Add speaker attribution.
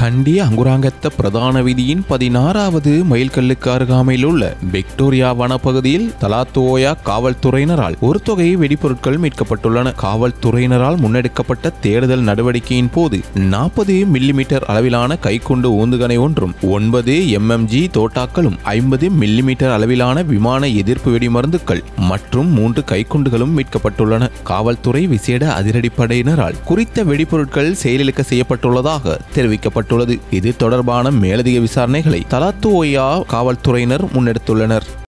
Speaker 1: கண்டி அங்குராங்கத்த பிரதான வீதியின் பதினாறாவது மைல்கல்லுக்கு அருகாமையில் உள்ள விக்டோரியா வனப்பகுதியில் தலாத்தோயா காவல்துறையினரால் ஒரு தொகை வெடிபொருட்கள் மீட்கப்பட்டுள்ளன காவல்துறையினரால் முன்னெடுக்கப்பட்ட தேடுதல் நடவடிக்கையின் போது நாற்பது மில்லிமீட்டர் அளவிலான கைக்குண்டு ஊந்துகணை ஒன்றும் ஒன்பது எம்எம்ஜி தோட்டாக்களும் ஐம்பது மில்லிமீட்டர் அளவிலான விமான எதிர்ப்பு வெடிமருந்துகள் மற்றும் மூன்று கைக்குண்டுகளும் மீட்கப்பட்டுள்ளன காவல்துறை விசேட அதிரடிப்படையினரால் குறித்த வெடிபொருட்கள் செயலிழக்க செய்யப்பட்டுள்ளதாக தெரிவிக்கப்பட்டுள்ளது இது தொடர்பான மேலதிக விசாரணைகளை தலாத்துவோயா காவல்துறையினர் முன்னெடுத்துள்ளனர்